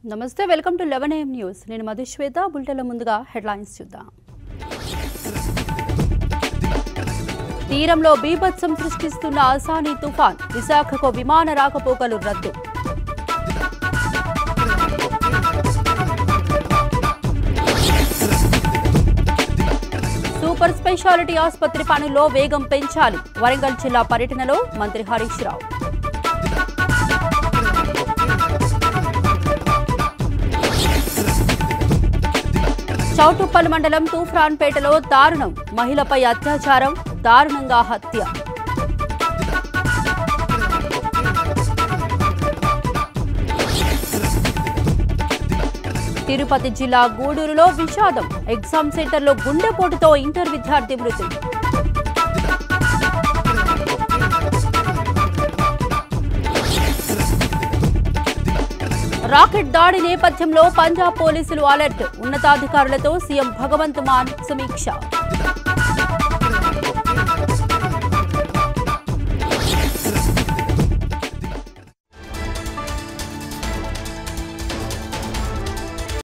నమస్తే welcome to eleven AM news నేను మధుశ్వేత బులెటిన్ల ముందుగా హెడ్లైన్స్ చూద్దాం తీరంలో బీభత్సం సృష్టిస్తున్న అసానీ తుఫాన్ విశాఖకు విమాన రాకపోకలు రద్దు సూపర్ స్పెషాలిటీ ఆసుపత్రి పనుల్లో వేగం పెంచాలి వరంగల్ జిల్లా పర్యటనలో మంత్రి హరీష్ రావు చౌటుప్పల్ మండలం తూఫ్రాన్పేటలో దారుణం మహిళపై అత్యాచారం దారుణంగా హత్య తిరుపతి జిల్లా గూడూరులో విషాదం ఎగ్జామ్ సెంటర్లో గుండెపోటుతో ఇంటర్ విద్యార్థి మృతి రాకెట్ దాడి నేపథ్యంలో పంజాబ్ పోలీసులు అలర్ట్ ఉన్నతాధికారులతో సీఎం భగవంత్ మాన్ సమీక్ష